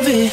it.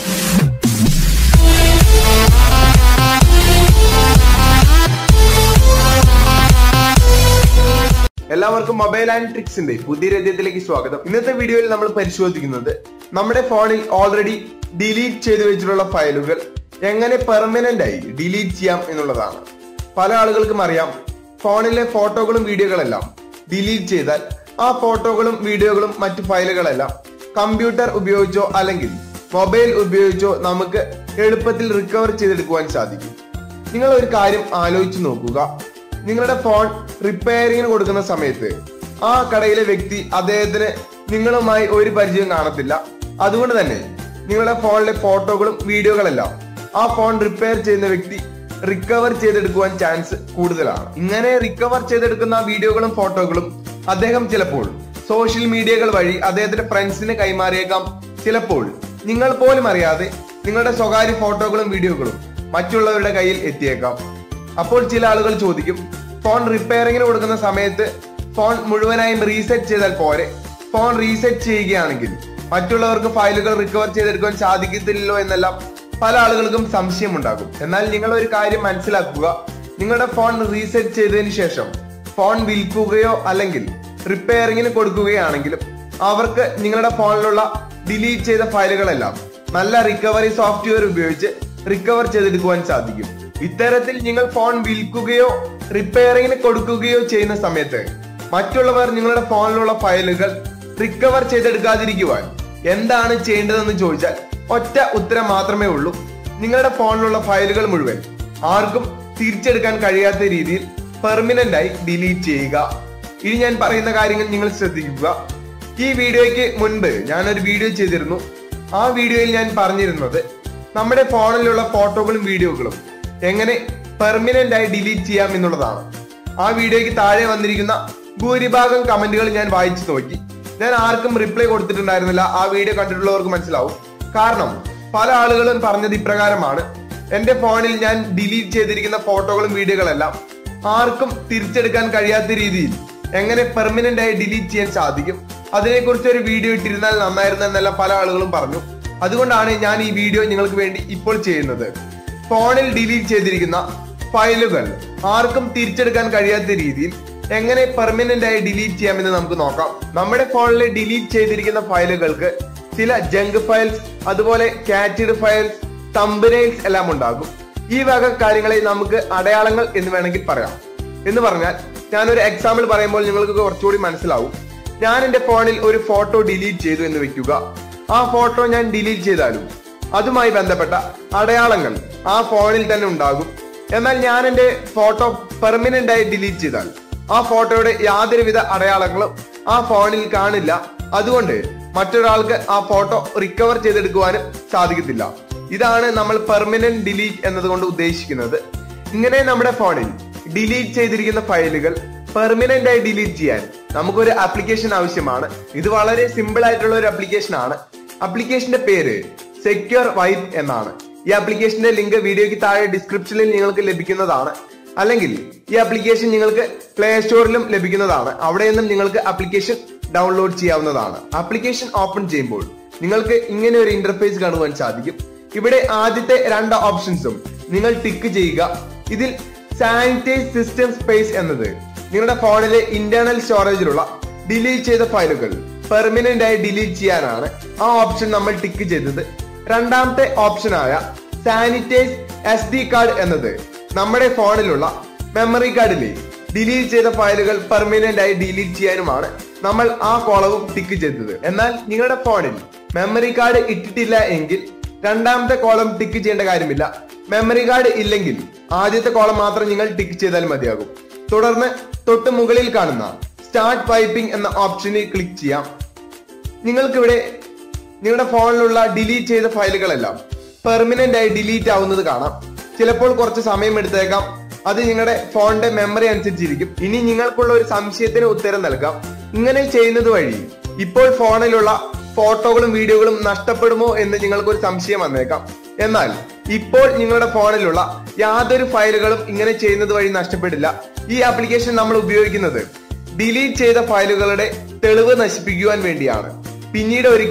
എല്ലാവർക്കും mobile and ട്രിക്സിന്റെ പുതിയ രചയത്തിലേക്ക് സ്വാഗതം ഇന്നത്തെ വീഡിയോയിൽ നമ്മൾ പരിശോധിക്കുന്നത് നമ്മുടെ ഫോണിൽ ഓൾറെഡി ഡിലീറ്റ് ചെയ്തു വെച്ചിട്ടുള്ള ഫയലുകൾ എങ്ങനെ പെർമനന്റ് ആയി ഡിലീറ്റ് ചെയ്യാം എന്നുള്ളതാണ് പല ആളുകൾക്കും അറിയാം ഫോണിലെ ഫോട്ടോകളും വീഡിയോകളെല്ലാം ഡിലീറ്റ് ചെയ്താൽ ആ ഫോട്ടോകളും വീഡിയോകളും മറ്റു ഫയലുകളെല്ലാം കമ്പ്യൂട്ടർ ഉപയോഗിച്ചോ അല്ലെങ്കിൽ മൊബൈൽ ഉപയോഗിച്ചോ നമുക്ക് എളുപ്പത്തിൽ റിക്കവർ ചെയ്തെടുക്കുവാൻ സാധിക്കും നിങ്ങൾ ഒരു കാര്യം ആലോചിച്ച് നോക്കുക നിങ്ങളുടെ ഫോൺ റിപ്പയറിങ്ങിന് കൊടുക്കുന്ന സമയത്ത് ആ കടയിലെ വ്യക്തി അദ്ദേഹത്തിന് നിങ്ങളുമായി ഒരു പരിചയം കാണത്തില്ല അതുകൊണ്ട് തന്നെ നിങ്ങളുടെ ഫോണിലെ ഫോട്ടോകളും വീഡിയോകളെല്ലാം ആ ഫോൺ റിപ്പയർ ചെയ്യുന്ന വ്യക്തി റിക്കവർ ചെയ്തെടുക്കുവാൻ ചാൻസ് കൂടുതലാണ് ഇങ്ങനെ റിക്കവർ ചെയ്തെടുക്കുന്ന വീഡിയോകളും ഫോട്ടോകളും അദ്ദേഹം ചിലപ്പോൾ സോഷ്യൽ മീഡിയകൾ വഴി അദ്ദേഹത്തിന്റെ ഫ്രണ്ട്സിന് കൈമാറിയേക്കാം ചിലപ്പോൾ നിങ്ങൾ പോലും അറിയാതെ നിങ്ങളുടെ സ്വകാര്യ ഫോട്ടോകളും വീഡിയോകളും മറ്റുള്ളവരുടെ കയ്യിൽ എത്തിയേക്കാം അപ്പോൾ ചില ആളുകൾ ചോദിക്കും ഫോൺ റിപ്പയറിങ്ങിന് കൊടുക്കുന്ന സമയത്ത് ഫോൺ മുഴുവനായും റീസെറ്റ് ചെയ്താൽ പോരെ ഫോൺ റീസെറ്റ് ചെയ്യുകയാണെങ്കിൽ മറ്റുള്ളവർക്ക് ഫയലുകൾ റിക്കവർ ചെയ്തെടുക്കാൻ സാധിക്കത്തില്ലല്ലോ എന്നെല്ലാം പല ആളുകൾക്കും സംശയമുണ്ടാകും എന്നാൽ നിങ്ങൾ ഒരു കാര്യം മനസ്സിലാക്കുക നിങ്ങളുടെ ഫോൺ റീസെറ്റ് ചെയ്തതിനു ശേഷം ഫോൺ വിൽക്കുകയോ അല്ലെങ്കിൽ റിപ്പയറിങ്ങിന് കൊടുക്കുകയാണെങ്കിലും അവർക്ക് നിങ്ങളുടെ ഫോണിലുള്ള ഡിലീറ്റ് ചെയ്ത ഫയലുകളെല്ലാം നല്ല റിക്കവറി സോഫ്റ്റ്വെയർ ഉപയോഗിച്ച് റിക്കവർ ചെയ്തെടുക്കുവാൻ സാധിക്കും ഇത്തരത്തിൽ നിങ്ങൾ ഫോൺ വിൽക്കുകയോ റിപ്പയറിങ്ങിന് കൊടുക്കുകയോ ചെയ്യുന്ന സമയത്ത് മറ്റുള്ളവർ നിങ്ങളുടെ ഫോണിലുള്ള ഫയലുകൾ റിക്കവർ ചെയ്തെടുക്കാതിരിക്കുവാൻ എന്താണ് ചെയ്യേണ്ടതെന്ന് ചോദിച്ചാൽ ഒറ്റ ഉത്തരം മാത്രമേ ഉള്ളൂ നിങ്ങളുടെ ഫോണിലുള്ള ഫയലുകൾ മുഴുവൻ ആർക്കും തിരിച്ചെടുക്കാൻ കഴിയാത്ത രീതിയിൽ പെർമനന്റ് ആയി ഡിലീറ്റ് ചെയ്യുക ഇനി ഞാൻ പറയുന്ന കാര്യങ്ങൾ നിങ്ങൾ ശ്രദ്ധിക്കുക ഈ വീഡിയോയ്ക്ക് മുൻപ് ഞാനൊരു വീഡിയോ ചെയ്തിരുന്നു ആ വീഡിയോയിൽ ഞാൻ പറഞ്ഞിരുന്നത് നമ്മുടെ ഫോണിലുള്ള ഫോട്ടോകളും വീഡിയോകളും എങ്ങനെ പെർമനന്റ് ആയി ഡിലീറ്റ് ചെയ്യാം എന്നുള്ളതാണ് ആ വീഡിയോയ്ക്ക് താഴെ വന്നിരിക്കുന്ന ഭൂരിഭാഗം കമന്റുകൾ ഞാൻ വായിച്ചു നോക്കി ഞാൻ ആർക്കും റിപ്ലൈ കൊടുത്തിട്ടുണ്ടായിരുന്നില്ല ആ വീഡിയോ കണ്ടിട്ടുള്ളവർക്ക് മനസ്സിലാവും കാരണം പല ആളുകളും പറഞ്ഞത് ഇപ്രകാരമാണ് എന്റെ ഫോണിൽ ഞാൻ ഡിലീറ്റ് ചെയ്തിരിക്കുന്ന ഫോട്ടോകളും വീഡിയോകളെല്ലാം ആർക്കും തിരിച്ചെടുക്കാൻ കഴിയാത്ത രീതിയിൽ എങ്ങനെ പെർമനന്റ് ആയി ഡിലീറ്റ് ചെയ്യാൻ സാധിക്കും അതിനെക്കുറിച്ച് ഒരു വീഡിയോ ഇട്ടിരുന്നാൽ നന്നായിരുന്നു എന്നെല്ലാം പല ആളുകളും പറഞ്ഞു അതുകൊണ്ടാണ് ഞാൻ ഈ വീഡിയോ നിങ്ങൾക്ക് വേണ്ടി ഇപ്പോൾ ചെയ്യുന്നത് ഫോണിൽ ഡിലീറ്റ് ചെയ്തിരിക്കുന്ന ഫയലുകൾ ആർക്കും തിരിച്ചെടുക്കാൻ കഴിയാത്ത രീതിയിൽ എങ്ങനെ പെർമനന്റ് ആയി ഡിലീറ്റ് ചെയ്യാമെന്ന് നമുക്ക് നോക്കാം നമ്മുടെ ഫോണിൽ ഡിലീറ്റ് ചെയ്തിരിക്കുന്ന ഫയലുകൾക്ക് ചില ജങ്ക് ഫയൽസ് അതുപോലെ കാറ്റഡ് ഫയൽസ് തമ്പനൈൽസ് എല്ലാം ഉണ്ടാകും ഈ വക കാര്യങ്ങളെ നമുക്ക് അടയാളങ്ങൾ എന്ന് വേണമെങ്കിൽ പറയാം എന്ന് പറഞ്ഞാൽ ഞാനൊരു എക്സാമ്പിൾ പറയുമ്പോൾ നിങ്ങൾക്ക് കുറച്ചുകൂടി മനസ്സിലാവും ഞാൻ എന്റെ ഫോണിൽ ഒരു ഫോട്ടോ ഡിലീറ്റ് ചെയ്തു എന്ന് വെക്കുക ആ ഫോട്ടോ ഞാൻ ഡിലീറ്റ് ചെയ്താലും അതുമായി ബന്ധപ്പെട്ട അടയാളങ്ങൾ ആ ഫോണിൽ തന്നെ ഉണ്ടാകും എന്നാൽ ഞാൻ എന്റെ ഫോട്ടോ പെർമനന്റ് ആയി ഡിലീറ്റ് ചെയ്താൽ ആ ഫോട്ടോയുടെ യാതൊരുവിധ അടയാളങ്ങളും ആ ഫോണിൽ കാണില്ല അതുകൊണ്ട് മറ്റൊരാൾക്ക് ആ ഫോട്ടോ റിക്കവർ ചെയ്തെടുക്കുവാനും സാധിക്കത്തില്ല ഇതാണ് നമ്മൾ പെർമനന്റ് ഡിലീറ്റ് എന്നതുകൊണ്ട് ഉദ്ദേശിക്കുന്നത് ഇങ്ങനെ നമ്മുടെ ഫോണിൽ ഡിലീറ്റ് ചെയ്തിരിക്കുന്ന ഫയലുകൾ പെർമനന്റ് ആയി ഡിലീറ്റ് ചെയ്യാൻ നമുക്കൊരു ആപ്ലിക്കേഷൻ ആവശ്യമാണ് ഇത് വളരെ സിമ്പിൾ ആയിട്ടുള്ള ഒരു ആപ്ലിക്കേഷൻ ആണ് ആപ്ലിക്കേഷന്റെ പേര് സെക്യൂർ വൈപ്പ് എന്നാണ് ഈ ആപ്ലിക്കേഷന്റെ ലിങ്ക് വീഡിയോയ്ക്ക് താഴെ ഡിസ്ക്രിപ്ഷനിൽ നിങ്ങൾക്ക് ലഭിക്കുന്നതാണ് അല്ലെങ്കിൽ ഈ ആപ്ലിക്കേഷൻ നിങ്ങൾക്ക് പ്ലേ സ്റ്റോറിലും ലഭിക്കുന്നതാണ് അവിടെ നിന്നും നിങ്ങൾക്ക് ആപ്ലിക്കേഷൻ ഡൗൺലോഡ് ചെയ്യാവുന്നതാണ് ആപ്ലിക്കേഷൻ ഓപ്പൺ ചെയ്യുമ്പോൾ നിങ്ങൾക്ക് ഇങ്ങനെ ഒരു ഇന്റർഫേസ് കാണുവാൻ സാധിക്കും ഇവിടെ ആദ്യത്തെ രണ്ട് ഓപ്ഷൻസും നിങ്ങൾ ടിക്ക് ചെയ്യുക ഇതിൽ സാനിറ്റൈസ് സിസ്റ്റം സ്പേസ് എന്നത് നിങ്ങളുടെ ഫോണിലെ ഇന്റേണൽ സ്റ്റോറേജിലുള്ള ഡിലീറ്റ് ചെയ്ത ഫയലുകൾ പെർമനന്റ് ആയി ഡിലീറ്റ് ചെയ്യാനാണ് ആ ഓപ്ഷൻ നമ്മൾ ടിക്ക് ചെയ്തത് രണ്ടാമത്തെ ഓപ്ഷനായ സാനിറ്റൈസ് എസ് ഡി കാർഡ് എന്നത് നമ്മുടെ ഫോണിലുള്ള മെമ്മറി കാർഡിലെ ഡിലീറ്റ് ചെയ്ത ഫയലുകൾ പെർമനന്റ് ആയി ഡിലീറ്റ് ചെയ്യാനുമാണ് നമ്മൾ ആ കോളവും ടിക്ക് ചെയ്തത് എന്നാൽ നിങ്ങളുടെ ഫോണിൽ മെമ്മറി കാർഡ് ഇട്ടിട്ടില്ല എങ്കിൽ രണ്ടാമത്തെ കോളം ടിക്ക് ചെയ്യേണ്ട കാര്യമില്ല മെമ്മറി കാർഡ് ഇല്ലെങ്കിൽ ആദ്യത്തെ കോളം മാത്രം നിങ്ങൾ ടിക്ക് ചെയ്താൽ മതിയാകും തുടർന്ന് തൊട്ട് മുകളിൽ കാണുന്ന സ്റ്റാർട്ട് വൈപ്പിംഗ് എന്ന ഓപ്ഷനിൽ ക്ലിക്ക് ചെയ്യാം നിങ്ങൾക്കിവിടെ നിങ്ങളുടെ ഫോണിലുള്ള ഡിലീറ്റ് ചെയ്ത ഫയലുകളെല്ലാം പെർമനന്റ് ആയി ഡിലീറ്റ് ആവുന്നത് കാണാം ചിലപ്പോൾ കുറച്ച് സമയം എടുത്തേക്കാം അത് നിങ്ങളുടെ ഫോണിന്റെ മെമ്മറി അനുസരിച്ചിരിക്കും ഇനി നിങ്ങൾക്കുള്ള ഒരു സംശയത്തിന് ഉത്തരം നൽകാം ഇങ്ങനെ ചെയ്യുന്നത് വഴി ഇപ്പോൾ ഫോണിലുള്ള ഫോട്ടോകളും വീഡിയോകളും നഷ്ടപ്പെടുമോ എന്ന് നിങ്ങൾക്കൊരു സംശയം വന്നേക്കാം എന്നാൽ ഇപ്പോൾ നിങ്ങളുടെ ഫോണിലുള്ള യാതൊരു ഫയലുകളും ഇങ്ങനെ ചെയ്യുന്നത് വഴി നഷ്ടപ്പെടില്ല ഈ ആപ്ലിക്കേഷൻ നമ്മൾ ഉപയോഗിക്കുന്നത് ഡിലീറ്റ് ചെയ്ത ഫയലുകളുടെ തെളിവ് നശിപ്പിക്കുവാൻ വേണ്ടിയാണ് പിന്നീട് ഒരിക്കലും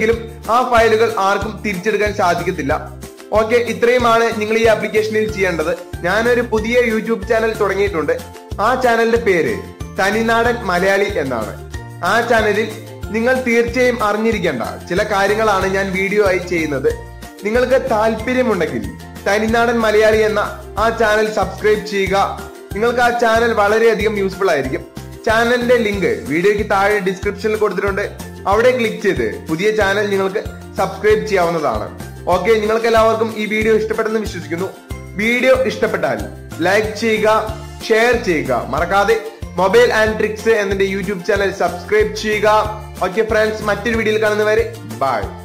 ആ ഫയലുകൾ ആർക്കും തിരിച്ചെടുക്കാൻ സാധിക്കത്തില്ല ഓക്കെ ഇത്രയുമാണ് നിങ്ങൾ ഈ ആപ്ലിക്കേഷനിൽ ചെയ്യേണ്ടത് ഞാനൊരു പുതിയ യൂട്യൂബ് ചാനൽ തുടങ്ങിയിട്ടുണ്ട് ആ ചാനലിന്റെ പേര് തനിനാടൻ മലയാളി എന്നാണ് ആ ചാനലിൽ നിങ്ങൾ തീർച്ചയായും അറിഞ്ഞിരിക്കേണ്ട ചില കാര്യങ്ങളാണ് ഞാൻ വീഡിയോ ആയി ചെയ്യുന്നത് നിങ്ങൾക്ക് താല്പര്യമുണ്ടെങ്കിൽ തനിനാടൻ മലയാളി എന്ന ആ ചാനൽ സബ്സ്ക്രൈബ് ചെയ്യുക നിങ്ങൾക്ക് ആ ചാനൽ വളരെയധികം യൂസ്ഫുൾ ആയിരിക്കും ചാനലിന്റെ ലിങ്ക് വീഡിയോയ്ക്ക് താഴെ ഡിസ്ക്രിപ്ഷനിൽ കൊടുത്തിട്ടുണ്ട് അവിടെ ക്ലിക്ക് ചെയ്ത് പുതിയ ചാനൽ നിങ്ങൾക്ക് സബ്സ്ക്രൈബ് ചെയ്യാവുന്നതാണ് ഓക്കെ നിങ്ങൾക്ക് എല്ലാവർക്കും ഈ വീഡിയോ ഇഷ്ടപ്പെട്ടെന്ന് വിശ്വസിക്കുന്നു വീഡിയോ ഇഷ്ടപ്പെട്ടാൽ ലൈക്ക് ചെയ്യുക ഷെയർ ചെയ്യുക മറക്കാതെ മൊബൈൽ ആൻഡ് ട്രിക്സ് എന്നെ യൂട്യൂബ് ചാനൽ സബ്സ്ക്രൈബ് ചെയ്യുക ഓക്കെ ഫ്രണ്ട്സ് മറ്റൊരു വീഡിയോയിൽ കാണുന്നവരെ ബൈ